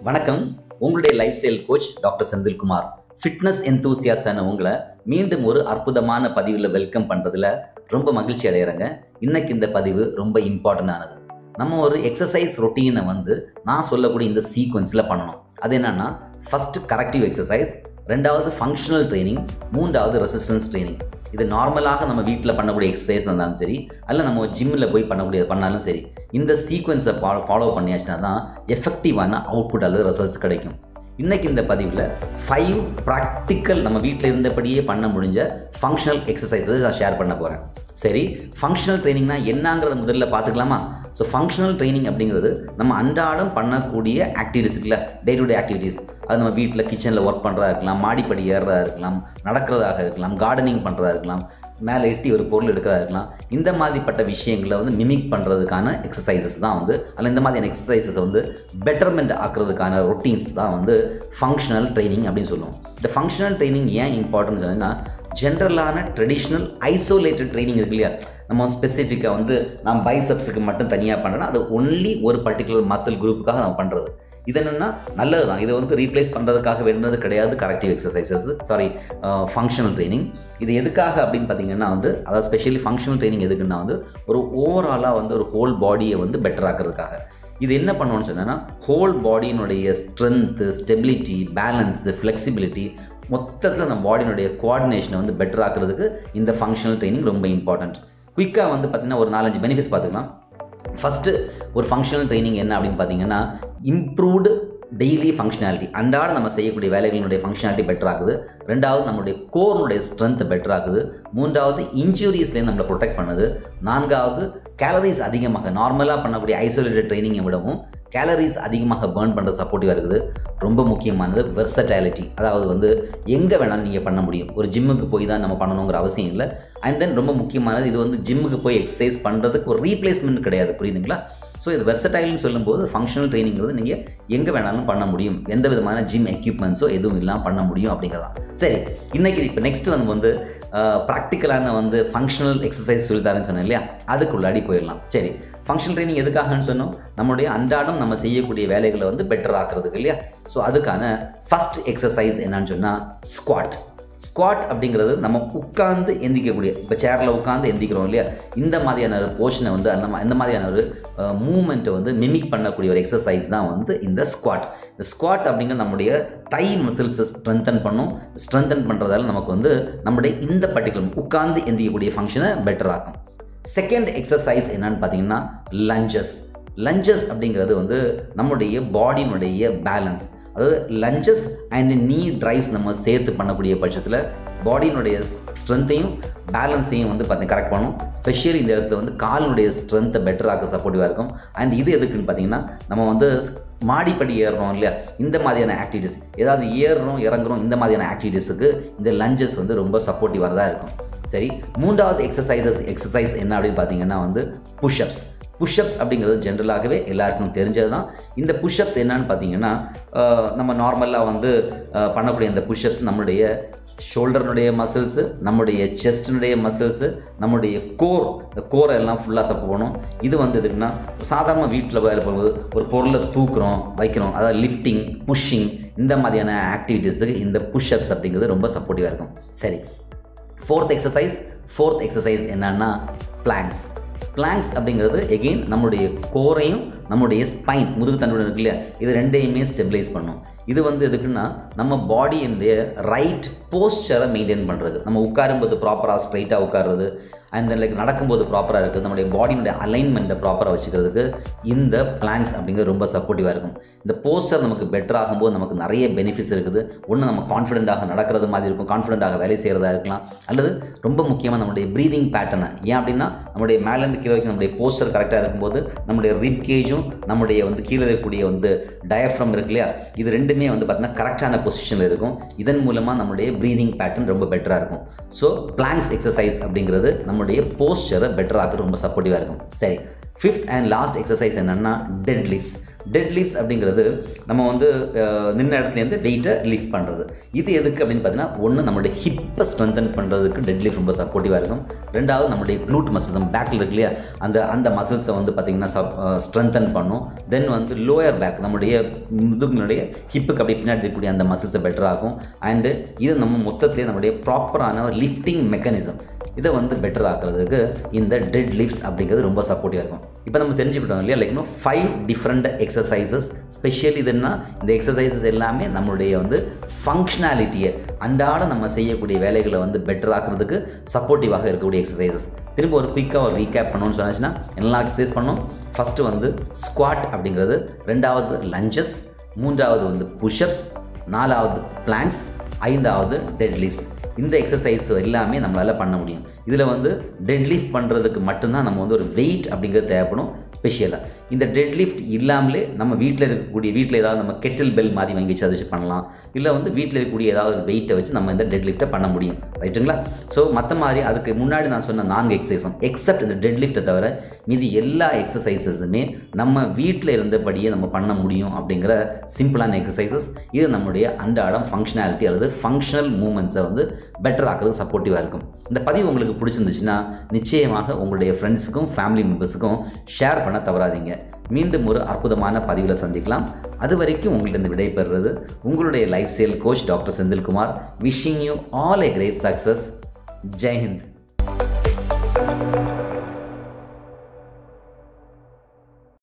வணக்கம் உங்களுடைய lifestyle coach doctor Senthilkumar fitness எந்தூசியாஸான உங்களை மீண்டும் ஒரு அற்புதமான பதிவில் வெல்கம் பண்ணுறதுல ரொம்ப மகிழ்ச்சி அடைகிறேங்க இன்னைக்கு இந்த பதிவு ரொம்ப இம்பார்ட்டண்டானது நம்ம ஒரு எக்ஸசைஸ் ரொட்டீனை வந்து நான் சொல்லக்கூடிய இந்த சீக்வன்ஸில் பண்ணணும் அது என்னன்னா ஃபஸ்ட்டு கரெக்டிவ் எக்ஸசைஸ் ரெண்டாவது ஃபங்க்ஷனல் ட்ரைனிங் மூன்றாவது ரெசிஸ்டன்ஸ் ட்ரைனிங் இது நார்மலாக நம்ம வீட்டில் பண்ணக்கூடிய எக்ஸசைஸ் இருந்தாலும் சரி அல்ல நம்ம ஜிம்மில் போய் பண்ணக்கூடிய பண்ணாலும் சரி இந்த சீக்வன்ஸை ஃபாலோ பண்ணியாச்சுன்னா தான் எஃபெக்டிவான அவுட்புட் அல்லது ரிசல்ட்ஸ் கிடைக்கும் இன்றைக்கி இந்த பதிவில் ஃபைவ் ப்ராக்டிக்கல் நம்ம வீட்டில் இருந்தபடியே பண்ண முடிஞ்ச ஃபங்க்ஷனல் எக்ஸசைசஸ் நான் ஷேர் பண்ண போகிறேன் சரி ஃபங்க்ஷனல் ட்ரைனிங்னா என்னங்கிறத முதல்ல பார்த்துக்கலாமா ஸோ ஃபங்க்ஷனல் ட்ரைனிங் அப்படிங்கிறது நம்ம அன்றாடம் பண்ணக்கூடிய ஆக்டிவிட்டிஸ் இருக்குல்ல டே டு டே ஆக்டிவிட்டீஸ் அது நம்ம வீட்டில் கிச்சனில் ஒர்க் பண்ணுறதா இருக்கலாம் மாடிப்படி ஏறுறதா இருக்கலாம் நடக்கிறதாக இருக்கலாம் கார்டனிங் பண்ணுறதா இருக்கலாம் மேலே எட்டி ஒரு பொருள் எடுக்கிறதா இருக்கலாம் இந்த மாதிரிப்பட்ட விஷயங்களை வந்து மிமிக் பண்ணுறதுக்கான எக்ஸசைசஸ் தான் வந்து அல்ல இந்த மாதிரியான எக்ஸசைசஸ் வந்து பெட்டர்மெண்ட் ஆக்குறதுக்கான ரொட்டீன்ஸ் தான் வந்து ஃபங்க்ஷனல் ட்ரைனிங் அப்படின்னு சொல்லுவோம் இந்த ஃபங்க்ஷனல் ட்ரைனிங் ஏன் இம்பார்ட்டன்ட் சொன்னீங்கன்னா ஜென்ரலான ட்ரெடிஷ்னல் ஐசோலேட்டட் ட்ரைனிங் இருக்கு இல்லையா நம்ம ஸ்பெசிஃபிக்காக வந்து நம்ம பைசப்ஸுக்கு மட்டும் தனியாக பண்ணுறோன்னா அது ஒன்லி ஒரு பர்டிகுலர் மசில் குரூப்புக்காக நம்ம பண்ணுறது இது என்னென்னா நல்லது தான் இதை வந்து ரீப்ளேஸ் பண்ணுறதுக்காக வேணுறது கிடையாது corrective exercises sorry functional training இது எதுக்காக அப்படின்னு பார்த்தீங்கன்னா வந்து அதாவது ஸ்பெஷலி ஃபங்க்ஷனல் ட்ரைனிங் எதுக்குன்னா வந்து ஒரு ஓவராலாக வந்து ஒரு ஹோல் பாடியை வந்து பெட்டர் ஆக்கிறதுக்காக இது என்ன பண்ணுவோன்னு சொன்னேன்னா ஹோல் பாடியினுடைய ஸ்ட்ரென்த்து ஸ்டெபிலிட்டி பேலன்ஸு ஃப்ளெக்சிபிலிட்டி மொத்தத்தில் அந்த பாடியினுடைய கோஆர்டினேஷனை வந்து பெட்டர் ஆக்கிறதுக்கு இந்த ஃபங்க்ஷனல் ட்ரைனிங் ரொம்ப இம்பார்ட்டண்ட் குயிக்காக வந்து பார்த்திங்கன்னா ஒரு நாலஞ்சு பெனிஃபிட்ஸ் பார்த்துக்கலாம் ஃபஸ்ட்டு ஒரு ஃபங்க்ஷனல் ட்ரைனிங் என்ன அப்படின்னு பார்த்தீங்கன்னா இம்ப்ரூவ்டு டெய்லி ஃபங்க்ஷனாலிட்டி அன்றாட நம்ம செய்யக்கூடிய வேலைகளினுடைய ஃபங்க்ஷனாலிட்டி பெட்டர் ஆகுது ரெண்டாவது நம்மளுடைய கோர்னுடைய ஸ்ட்ரென்த் பெட்டர் ஆகுது மூன்றாவது இன்ஜுரிஸ்லேருந்து நம்மளை ப்ரொடெக்ட் பண்ணுது நான்காவது கேலரிஸ் அதிகமாக நார்மலாக பண்ணக்கூடிய ஐசோலேட்டட் ட்ரைனிங்கை விடவும் கேலரிஸ் அதிகமாக பேர்ன் பண்ணுறது சப்போர்ட்டிவாக இருக்குது ரொம்ப முக்கியமானது வெர்சட்டாலிட்டி அதாவது வந்து எங்கே வேணாலும் நீங்கள் பண்ண முடியும் ஒரு ஜிம்முக்கு போய் தான் நம்ம பண்ணணுங்கிற அவசியம் இல்லை அண்ட் தென் ரொம்ப முக்கியமானது இது வந்து ஜிம்முக்கு போய் எக்ஸசைஸ் பண்ணுறதுக்கு ஒரு ரீப்ளேஸ்மெண்ட் கிடையாது புரியுதுங்களா ஸோ இது வெர்சடைல்னு சொல்லும்போது ஃபங்க்ஷனல் ட்ரைனிங்கிறது நீங்கள் எங்கே வேணாலும் பண்ண முடியும் எந்த விதமான ஜிம் எக்யூப்மெண்ட்ஸோ எதுவும் இல்லாமல் பண்ண முடியும் அப்படிங்கிறதான் சரி இன்றைக்கி இப்போ நெக்ஸ்ட் வந்து வந்து ப்ராக்டிக்கலான வந்து ஃபங்க்ஷனல் எக்ஸசைஸ் சொல்லித்தரேன்னு சொன்னேன் இல்லையா அதுக்குள்ளாடி போயிடலாம் சரி ஃபங்க்ஷனல் ட்ரைனிங் எதுக்காகன்னு சொன்னோம் நம்முடைய அன்றாடம் நம்ம செய்யக்கூடிய வேலைகளை வந்து பெட்டர் ஆக்குறதுக்கு இல்லையா ஸோ அதுக்கான ஃபஸ்ட் எக்ஸசைஸ் என்னன்னு சொன்னால் ஸ்குவாட் ஸ்குவாட் அப்படிங்கிறது நம்ம உட்காந்து எந்திக்கக்கூடிய இப்போ சேரில் உட்காந்து எந்திக்கிறோம் இல்லையா இந்த மாதிரியான ஒரு போர்ஷனை வந்து அந்த இந்த மாதிரியான ஒரு மூமெண்ட்டை வந்து மிமிக் பண்ணக்கூடிய ஒரு எக்ஸசைஸ் தான் வந்து இந்த ஸ்குவாட் இந்த ஸ்குவாட் அப்படிங்கிற நம்முடைய தை மசில்ஸை ஸ்ட்ரென்தன் பண்ணும் ஸ்ட்ரென்தன் பண்ணுறதால நமக்கு வந்து நம்முடைய இந்த பர்டிகுலர் உட்காந்து எந்திக்கக்கூடிய ஃபங்க்ஷனை பெட்டர் ஆக்கும் செகண்ட் எக்ஸசைஸ் என்னன்னு பார்த்தீங்கன்னா லஞ்சஸ் லஞ்சஸ் அப்படிங்கிறது வந்து நம்முடைய பாடியினுடைய பேலன்ஸ் அதாவது லஞ்சஸ் அண்ட் நீ ட்ரைவ்ஸ் நம்ம சேர்த்து பண்ணக்கூடிய பட்சத்தில் பாடியினுடைய ஸ்ட்ரென்த்தையும் பேலன்ஸையும் வந்து பார்த்திங்க கரெக்ட் பண்ணும் ஸ்பெஷலி இந்த இடத்துல வந்து காலினுடைய ஸ்ட்ரென்த்தை பெட்டர் ஆக்க சப்போர்ட்டிவாக இருக்கும் அண்ட் இது எதுக்குன்னு பார்த்தீங்கன்னா நம்ம வந்து மாடிப்படி ஏறுறோம் இல்லையா இந்த மாதிரியான ஆக்டிவிட்டிஸ் ஏதாவது ஏறுறோம் இறங்குறோம் இந்த மாதிரியான ஆக்டிவிட்டீஸுக்கு இந்த லஞ்சஸ் வந்து ரொம்ப சப்போர்ட்டிவாக தான் இருக்கும் சரி மூன்றாவது எக்ஸசைசஸ் எக்ஸசைஸ் என்ன அப்படின்னு பார்த்தீங்கன்னா வந்து புஷ்அப்ஸ் புஷ்அப்ஸ் அப்படிங்கிறது ஜென்ரலாகவே எல்லாருக்கும் தெரிஞ்சது தான் இந்த புஷ்அப்ஸ் என்னன்னு பார்த்தீங்கன்னா நம்ம நார்மலாக வந்து பண்ணக்கூடிய இந்த புஷ்அப்ஸ் நம்மளுடைய ஷோல்டர்னுடைய மசில்ஸு நம்முடைய செஸ்டினுடைய மசில்ஸு நம்முடைய கோர் இந்த கோரை எல்லாம் ஃபுல்லாக சப்போர்ட் பண்ணும் இது வந்து எதுக்குன்னா சாதாரண வீட்டில் வேலை பண்ணும்போது ஒரு பொருளை தூக்குறோம் வைக்கிறோம் அதாவது லிஃப்டிங் புஷ்ஷிங் இந்த மாதிரியான ஆக்டிவிட்டீஸுக்கு இந்த புஷ்அப்ஸ் அப்படிங்கிறது ரொம்ப சப்போர்ட்டிவாக இருக்கும் சரி ஃபோர்த் எக்ஸசைஸ் ஃபோர்த் எக்ஸசைஸ் என்னன்னா பிளாங்க்ஸ் பிளாங்க்ஸ் அப்படிங்கிறது எகெயின் நம்முடைய கோரையும் நம்முடைய ஸ்பைன் முதுகு தண்டுடன் இருக்கு இல்லையா இது ரெண்டையுமே ஸ்டெபிலைஸ் பண்ணும் இது வந்து எதுக்குன்னா நம்ம பாடியினுடைய ரைட் போஸ்டரை மெயின்டைன் பண்ணுறது நம்ம உட்காரும்போது ப்ராப்பராக ஸ்ட்ரைட்டாக உட்காருறது அண்ட் தென் லைக் நடக்கும்போது ப்ராப்பராக இருக்குது நம்முடைய பாடியினுடைய அலைன்மெண்ட்டை ப்ராப்பராக வச்சுக்கிறதுக்கு இந்த பிளாங்க்ஸ் அப்படிங்கிறது ரொம்ப சப்போர்ட்டிவாக இருக்கும் இந்த போஸ்டர் நமக்கு பெட்டர் ஆகும்போது நமக்கு நிறைய பெனிஃபிட்ஸ் இருக்குது ஒன்று நம்ம கான்ஃபிடென்ட்டாக நடக்கிறது மாதிரி இருக்கும் கான்ஃபிடென்ட்டாக வேலை செய்கிறதா இருக்கலாம் அல்லது ரொம்ப முக்கியமாக நம்முடைய ப்ரீதிங் பேட்டர்னை ஏன் அப்படின்னா நம்முடைய மேலேருந்து கீழே வரைக்கும் நம்முடைய போஸ்டர் கரெக்டாக இருக்கும்போது நம்முடைய ரிப் கேஜும் நம்முடைய வந்து கீழே இருக்கக்கூடிய வந்து டயஃப்ரம் இருக்கு இல்லையா இது ரெண்டுமே வந்து பார்த்திங்கன்னா கரெக்டான பொசிஷனில் இருக்கும் இதன் மூலமாக நம்முடைய ப்ரீதிங் பேட்டர்ன் ரொம்ப பெட்டராக இருக்கும் ஸோ பிளாங்க்ஸ் எக்ஸசைஸ் அப்படிங்கிறது நம்முடைய போஸ்டரை பெட்டர் ஆக்க ரொம்ப சப்போர்ட்டிவாக இருக்கும் சரி ஃபிஃப்த் அண்ட் லாஸ்ட் எக்ஸசைஸ் என்னென்னா டெட் லிஃப்ட்ஸ் டெட் லிஃப்ட்ஸ் அப்படிங்கிறது நம்ம வந்து அஹ், நின்ன இடத்துலேருந்து வெயிட்டை லிஃப்ட் பண்ணுறது இது எதுக்கு அப்படின்னு பார்த்தீங்கன்னா ஒன்று நம்மளுடைய ஹிப்பை ஸ்ட்ரென்தன் பண்ணுறதுக்கு டெட் லிஃப்ட் ரொம்ப சப்போர்ட்டிவாக இருக்கும் ரெண்டாவது நம்மளுடைய க்ளூட் மசில்ஸ் நம்ம பேக்கில் இருக்கு இல்லையா அந்த அந்த மசில்ஸை வந்து பார்த்திங்கன்னா சப் ஸ்ட்ரென்தன் பண்ணும் தென் வந்து லோயர் பேக் நம்முடைய முதுகினுடைய ஹிப்புக்கு அப்படி பின்னாடி இருக்கக்கூடிய அந்த மசில்ஸை பெட்டர் ஆகும் அண்டு இது நம்ம மொத்தத்திலே நம்மளுடைய ப்ராப்பரான லிஃப்டிங் மெக்கானிசம் இதை வந்து பெட்டர் ஆக்குறதுக்கு இந்த டெட் லிஃப்ட்ஸ் அப்படிங்கிறது ரொம்ப சப்போர்ட்டிவாக இருக்கும் இப்போ நம்ம தெரிஞ்சுக்கிட்டோம் இல்லையா லைக் இன்னும் ஃபைவ் டிஃப்ரெண்ட் எக்ஸசைசஸ் ஸ்பெஷல் இதுன்னா இந்த எக்ஸசைசஸ் எல்லாமே நம்மளுடைய வந்து ஃபங்க்ஷனாலிட்டியை அன்றாட நம்ம செய்யக்கூடிய வேலைகளை வந்து பெட்டர் ஆக்குறதுக்கு சப்போர்ட்டிவாக இருக்கக்கூடிய எக்ஸசைசஸ் திரும்ப ஒரு குயிக்காக ஒரு ரீகேப் பண்ணணும்னு சொன்னாச்சுன்னா எல்லாம் எக்ஸசைஸ் பண்ணோம் ஃபஸ்ட்டு வந்து ஸ்குவாட் அப்படிங்கிறது ரெண்டாவது லஞ்சஸ் மூன்றாவது வந்து புஷ்அப்ஸ் நாலாவது பிளாங்க்ஸ் ஐந்தாவது டெட் லிஃப்ட்ஸ் இந்த எக்ஸசைஸ் எல்லாமே நம்மளால் பண்ண முடியும் இதில் வந்து டெட் லிஃப்ட் பண்ணுறதுக்கு மட்டும்தான் நம்ம வந்து ஒரு வெயிட் அப்படிங்கிறது தேவைப்படும் ஸ்பெஷலாக இந்த டெட் லிஃப்ட் இல்லாமலே நம்ம வீட்டில் இருக்கக்கூடிய வீட்டில் ஏதாவது நம்ம கெட்டில் பெல் மாதிரி வாங்கி வச்சு அதை வச்சு பண்ணலாம் இல்லை வந்து வீட்டில் இருக்கக்கூடிய ஏதாவது ஒரு வெயிட்டை வச்சு நம்ம இந்த டெட் லிஃப்ட்டை பண்ண முடியும் ரைட்டுங்களா ஸோ மற்ற மாதிரி அதுக்கு முன்னாடி நான் சொன்ன நான்கு எக்ஸசைஸும் எக்ஸப்ட் இந்த டெட் லிஃப்ட்டை தவிர மீதி எல்லா எக்ஸசைசஸுமே நம்ம வீட்டில் இருந்தபடியே நம்ம பண்ண முடியும் அப்படிங்கிற சிம்பிளான எக்ஸசைசஸ் இது நம்முடைய அன்றாடம் ஃபங்க்ஷனாலிட்டி அல்லது ஃபங்க்ஷனல் மூமெண்ட்ஸை வந்து பெட்டர் ஆக்குறது சப்போர்ட்டிவாக இருக்கும் இந்த பதிவு உங்களுக்கு பிடிச்சிருந்துச்சுன்னா நிச்சயமாக உங்களுடைய ஃப்ரெண்ட்ஸுக்கும் ஃபேமிலி மெம்பர்ஸுக்கும் ஷேர் பண்ண தவறாதீங்க மீண்டும் ஒரு அற்புதமான பதிவில் சந்திக்கலாம் அது வரைக்கும் உங்களிடம் விடைபெறுறது உங்களுடைய lifestyle coach doctor Senthilkumar wishing you all a great success Jai Hind